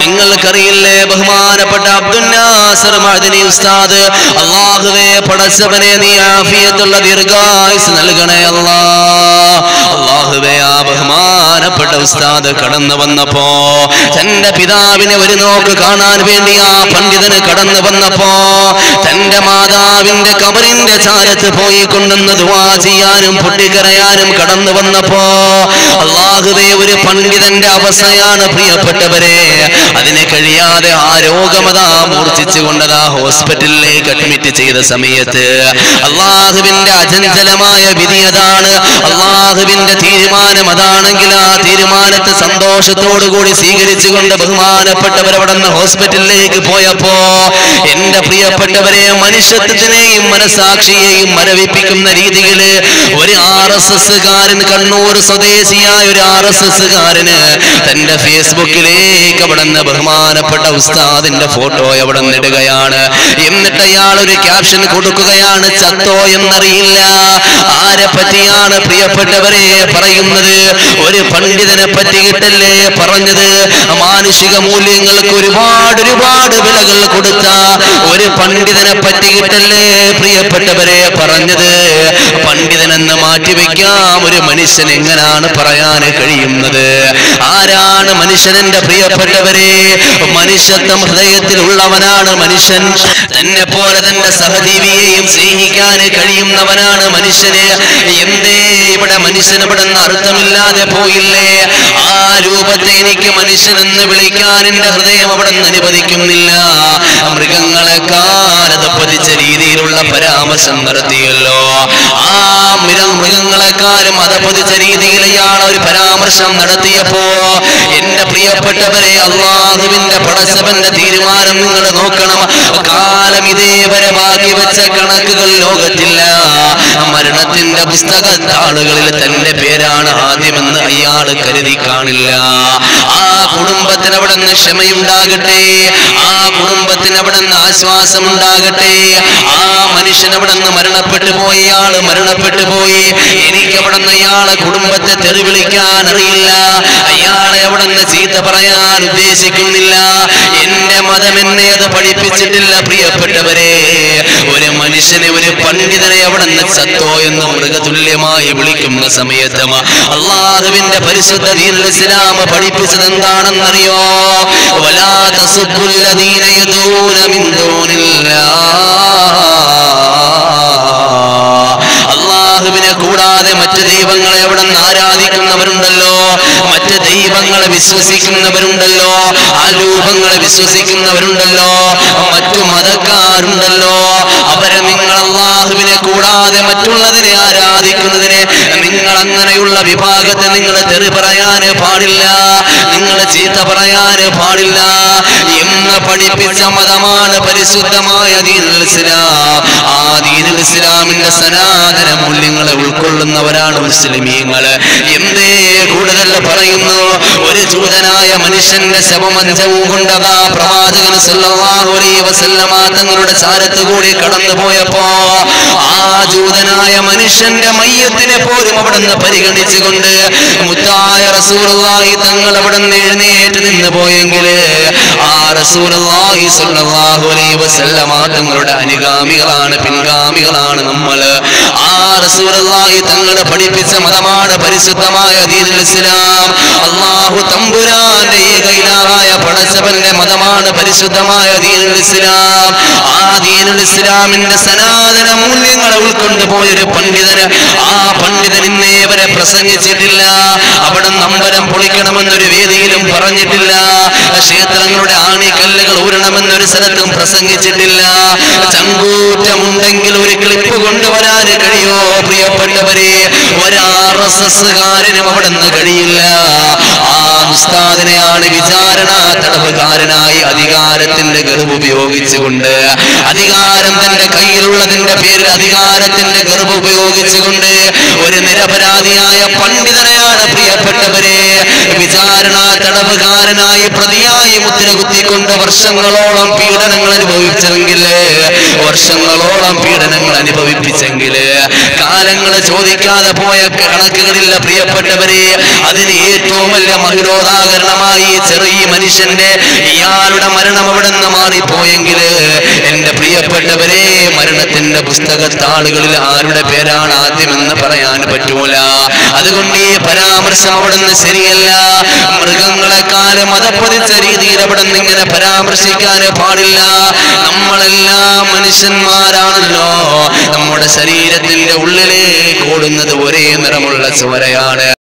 നിങ്ങൾക്കറിയില്ലേ ബഹുമാനപ്പെട്ട അബ്ദുൽ നാസർ മഅദനി ഉസ്താദ് അള്ളാഹുവേ പടച്ചവനെ നീ ആഫിയത്തുള്ള ദീർഘായുസ് നൽകണേ അല്ലാ അള്ളാഹുവേ ആ ബഹുമാനപ്പെട്ട ഉസ്താദ് കടന്നു വന്നപ്പോ തന്റെ പിതാവിനെ ഒരു നോക്ക് കാണാൻ വേണ്ടി ആ പണ്ഡിതന് കടന്നു വന്നപ്പോ തന്റെ മാതാവിന്റെ കബറിന്റെ ചാരത്ത് പോയി കൊണ്ടുവന്ന് ദുവാ ചെയ്യാനും പൊട്ടിക്കരയാനും കടന്നു വന്നപ്പോ അള്ളാഹുവേ ഒരു പണ്ഡിതന്റെ അവസ്ഥയാണ് പ്രിയപ്പെട്ടവരെ അതിനെ കഴിയാതെ ആ രോഗമതാ മൂർച്ഛിച്ചു കൊണ്ടതാ ഹോസ്പിറ്റലിലേക്ക് അഡ്മിറ്റ് ചെയ്ത സമയത്ത് അള്ളാഹുവിന്റെ അചഞ്ചലമായ വിധി അതാണ് അള്ളാഹുവിന്റെ തീരുമാനം അതാണെങ്കിൽ ആ തീരുമാനത്തെ സന്തോഷത്തോടുകൂടി സ്വീകരിച്ചുകൊണ്ട് ബഹുമാനപ്പെട്ടവർ അവിടെ നിന്ന് ഹോസ്പിറ്റലിലേക്ക് പോയപ്പോ എന്റെ പ്രിയപ്പെട്ടവരെ മനുഷ്യത്വത്തിനെയും മനസാക്ഷിയെയും മരവിപ്പിക്കുന്ന രീതിയില് ഒരു ആർ എസ് എസ് കാരൻ കണ്ണൂർ സ്വദേശിയായ ഒരു ആർ എസ് എസ് കാരന് തന്റെ ഫേസ്ബുക്കിലേക്ക് അവിടെ നിന്ന് ബഹുമാനപ്പെട്ട ഉസ്താദിന്റെ ഫോട്ടോ അവിടെ നിന്ന് ഇടുകയാണ് എന്നിട്ട് അയാൾ ഒരു ക്യാപ്ഷൻ കൊടുക്കുകയാണ് ചത്തോ എന്നറിയില്ല ആരെ പറ്റിയാണ് പ്രിയപ്പെട്ടവരെ പറയുന്നത് ഒരു പണ്ഡിതനെ പറ്റിയിട്ടല്ലേ പറഞ്ഞത് മാനുഷിക മൂല്യങ്ങൾക്ക് ഒരുപാട് ഒരുപാട് വിലകൾ കൊടുത്ത ഒരു പണ്ഡിതനെ പറ്റിയിട്ടല്ലേ പ്രിയപ്പെട്ടവരെ പറഞ്ഞത് പണ്ഡിതനെന്ന് മാറ്റിവെക്കാം ഒരു മനുഷ്യൻ എങ്ങനാണ് പറയാൻ കഴിയുന്നത് ആരാണ് മനുഷ്യനെന്റെ പ്രിയപ്പെട്ടവരെ മനുഷ്യത്വം ഹൃദയത്തിൽ ഉള്ളവനാണ് മനുഷ്യൻ തന്നെ പോലെ തന്റെ സഹജീവിയെയും സ്നേഹിക്കാൻ കഴിയുന്നവനാണ് മനുഷ്യന് എന്തേ ഇവിടെ മനുഷ്യൻ ഇവിടെ നിന്ന് അർത്ഥമില്ലാതെ പോയില്ലേ ആ രൂപത്തെ എനിക്ക് മനുഷ്യനെന്ന് വിളിക്കാൻ എന്റെ ഹൃദയം അവിടെ നിന്ന് അനുവദിക്കുന്നില്ല മൃഗങ്ങളെക്കാൾ പതിച്ച രീതിയിലുള്ള പരാമർശം നടത്തിയല്ലോ ആ മൃഗ മൃഗങ്ങളെക്കാളും അതപതിച്ച രീതിയിൽ ഇയാൾ ഒരു പരാമർശം നടത്തിയപ്പോ എന്റെ പ്രിയപ്പെട്ടവരെ അള്ളാഹുവിന്റെ പടച്ചവന്റെ തീരുമാനം നിങ്ങൾ നോക്കണം കാലം ഇതേവരെ ബാക്കി വെച്ച കണക്കുകൾ ലോകത്തില്ല മരണത്തിന്റെ പുസ്തകത്താളുകളിൽ തന്റെ പേരാണ് ആദ്യമെന്ന് അയാൾ കരുതി കാണില്ല ആ കുടുംബത്തിന് അവിടെ നിന്ന് ക്ഷമയുണ്ടാകട്ടെ ആ കുടുംബത്തിന് അവിടെ നിന്ന് ആശ്വാസം ഉണ്ടാകട്ടെ ആ മനുഷ്യൻ അവിടെ നിന്ന് മരണപ്പെട്ടു പോയി ആള് മരണപ്പെട്ടു പോയി എനിക്ക് അവിടെ നിന്ന് അയാളെ കുടുംബത്തെ തെറി വിളിക്കാൻ അറിയില്ല അയാളെ അവിടെ നിന്ന് ചീത്ത പറയാൻ ഉദ്ദേശിക്കുന്നില്ല എന്റെ മതം എന്നെ അത് പഠിപ്പിച്ചിട്ടില്ല പ്രിയപ്പെട്ടവരെ ഒരു മനുഷ്യനെ ഒരു പണ്ഡിതനെ അവിടെ നിന്ന് ചത്തോ എന്ന് മൃഗതുല്യമായി വിളിക്കുന്ന സമയത്ത് അള്ളാഹുവിന്റെ പരിശുദ്ധ ദീനുൽ ഇസ്ലാം പഠിപ്പിച്ചത് എന്താണെന്നറിയോ വലാ തസുബ്ബുൽ ലദീന യദൂന മിൻ ദൂനില്ലാഹ് അള്ളാഹുവിനെ കൂടാതെ മറ്റു ദൈവങ്ങളെ അവിടെ നിന്ന് ആരാധിക്കുന്നവരുണ്ടല്ലോ മറ്റ് ദൈവങ്ങളെ വിശ്വസിക്കുന്നവരുണ്ടല്ലോ ആ രൂപങ്ങളെ വിശ്വസിക്കുന്നവരുണ്ടല്ലോ മറ്റു മതക്കാരുണ്ടല്ലോ അവരെ നിങ്ങൾ അള്ളാഹുവിനെ കൂടാതെ മറ്റുള്ളതിനെ ആരാധിക്കുന്നതിനെ നിങ്ങൾ അങ്ങനെയുള്ള വിഭാഗത്തെ നിങ്ങൾ തെറി പറയാന് പാടില്ല നിങ്ങൾ ചീത്ത പറയാന് പാടില്ല എന്ന് പഠിപ്പിച്ച മതമാണ് പരിശുദ്ധമായ ദീനുൽ ഇസ്ലാം ആ ദീനുൽ ഇസ്ലാമിന്റെ സനാതന മൂല്യങ്ങളെ ഉൾക്കൊള്ളുന്നവരാണ് മുസ്ലിമീങ്ങള് എന്തേ കൂടുതൽ പറയുന്നു ഒരു ജൂതനായ മനുഷ്യന്റെ ശവമഞ്ചവും കൊണ്ടതാ പ്രവാചകൻ സല്ലല്ലാഹു അലൈഹി വസല്ലമ തങ്ങളുടെ ചാരത്ത് കൂടി കടന്നു പോയപ്പോ ആ ജൂതനായ മനുഷ്യന്റെ മയ്യത്തിനെ പോലും അവിടുന്ന് പരിഗണിച്ചുകൊണ്ട് മുത്തായ റസൂലുള്ളാഹി തങ്ങൾ അവിടുന്ന് എഴുന്നേറ്റ് നിന്ന് പോയെങ്കിൽ ആ റസൂലുള്ളാഹി സ്വല്ലല്ലാഹു അലൈഹി വസല്ലമ തങ്ങളുടെ അനുഗാമികളാണ് പിൻഗാമികളാണ് നമ്മൾ ആ റസൂലുള്ളാഹി തങ്ങൾ പഠിപ്പിച്ച മതമാണ് പരിശുദ്ധമായ ദീനുൽ ഇസ്ലാം അല്ലാഹു തമ്പുരാന്റെ ഏകൈലായ പടച്ചവന്റെ മതമാണ് പരിശുദ്ധമായ ദീനുൽ ഇസ്ലാം ആ ദീനുൽ ഇസ്ലാമിന്റെ സനാതന മൂല്യങ്ങളെ ഉൾക്കൊണ്ടു പോയൊരു പണ്ഡിതന് ആ പണ്ഡിതൻ ഇന്നേ വരെ പ്രസംഗിച്ചിട്ടില്ല അവിടെ നമ്പരം പൊളിക്കണമെന്നൊരു വേദിയിലും പറഞ്ഞിട്ടില്ല ക്ഷേത്രങ്ങളുടെ ആണിക്കല്ലുകൾ ഊരണമെന്നൊരു സ്ഥലത്തും പ്രസംഗിച്ചിട്ടില്ല ചങ്കൂറ്റമുണ്ടെങ്കിൽ ഒരു ക്ലിപ്പ് കൊണ്ടുവരാൻ കഴിയോ പ്രിയപ്പെട്ടവരെ ഒരു ആർ എസ് എസ് കാരനും അവിടെ നിന്ന് കഴിയില്ല ആ ഉസ്താദിനെയാണ് വിചാരണ തടവുകാരനായി അധികാരത്തിന്റെ ഗർഭ ഉപയോഗിച്ചുകൊണ്ട് അധികാരം തന്റെ കയ്യിലുള്ളതിന്റെ പേരിൽ അധികാരത്തിന്റെ ഗർഭ ഉപയോഗിച്ചുകൊണ്ട് ഒരു നിരപരാധിയായ പണ്ഡിതനെയാണ് പ്രിയപ്പെട്ടവരെ വിചാരണ തടവുകാരനായി പ്രതിയായി മുദ്ര കുത്തിക്കൊണ്ട് വർഷങ്ങളോളം പീഡനങ്ങൾ അനുഭവിച്ചെങ്കിൽ വർഷങ്ങളോളം പീഡനങ്ങൾ അനുഭവിപ്പിച്ചെങ്കിൽ കാലങ്ങൾ ചോദിക്കാതെ പോയ കണക്കുകളില്ല പ്രിയപ്പെട്ടവരെ അതിന് ഏറ്റവും വലിയ മഹിരോദാഹരണമായി ഈ ചെറിയ മനുഷ്യന്റെ ഇയാളുടെ മരണം അവിടെ നിന്ന് മാറിപ്പോയെങ്കിൽ എന്റെ പ്രിയപ്പെട്ടവരെ മരണത്തിന്റെ പുസ്തകത്താളുകളിൽ ആരുടെ പേരാണ് ആദ്യമെന്ന് പറയാൻ പറ്റൂല അതുകൊണ്ട് ഈ പരാമർശം അവിടെ നിന്ന് ശരിയല്ല മൃഗങ്ങളെക്കാളും മതപ്പതിച്ച രീതിയിൽ അവിടെ നിന്ന് ഇങ്ങനെ പരാമർശിക്കാൻ പാടില്ല നമ്മളെല്ലാം മനുഷ്യന്മാരാണല്ലോ നമ്മുടെ ശരീരത്തിന്റെ ഉള്ളിലേക്ക് ഓടുന്നത് ഒരേ നിറമുള്ള സ്വരയാണ്